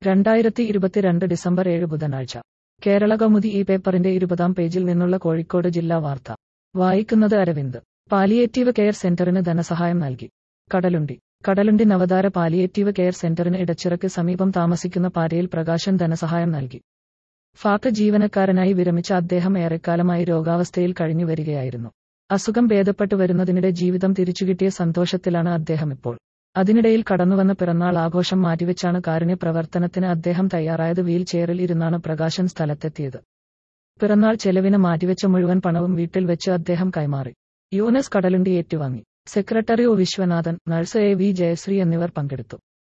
രണ്ടായിരത്തി ഇരുപത്തിരണ്ട് ഡിസംബർ ഏഴ് ബുധനാഴ്ച കേരള കൗമുദി ഈ പേപ്പറിന്റെ ഇരുപതാം പേജിൽ നിന്നുള്ള കോഴിക്കോട് ജില്ലാ വാർത്ത വായിക്കുന്നത് അരവിന്ദ് പാലിയേറ്റീവ് കെയർ സെന്ററിന് ധനസഹായം നൽകി കടലുണ്ടി കടലുണ്ടി നവതാര പാലിയേറ്റീവ് കെയർ സെന്ററിന് ഇടച്ചിറക്ക് സമീപം താമസിക്കുന്ന പാരയിൽ പ്രകാശൻ ധനസഹായം നൽകി ഫാക്ട് ജീവനക്കാരനായി വിരമിച്ച അദ്ദേഹം ഏറെക്കാലമായി രോഗാവസ്ഥയിൽ കഴിഞ്ഞു വരികയായിരുന്നു അസുഖം ഭേദപ്പെട്ടു വരുന്നതിനിടെ ജീവിതം തിരിച്ചുകിട്ടിയ സന്തോഷത്തിലാണ് അദ്ദേഹം ഇപ്പോൾ അതിനിടയിൽ കടന്നുവന്ന പിറന്നാൾ ആഘോഷം മാറ്റിവെച്ചാണ് കാരുണ്യ പ്രവർത്തനത്തിന് അദ്ദേഹം തയ്യാറായത് വീൽ ചെയറിൽ ഇരുന്നാണ് പ്രകാശൻ സ്ഥലത്തെത്തിയത് പിറന്നാൾ ചെലവിന് മാറ്റിവെച്ച മുഴുവൻ പണവും വീട്ടിൽ വെച്ച് അദ്ദേഹം കൈമാറി യൂനസ് കടലുണ്ടി ഏറ്റുവാങ്ങി secretary O Viswanathan nurse A V Jayasree എന്നിവർ പങ്കെടുത്തു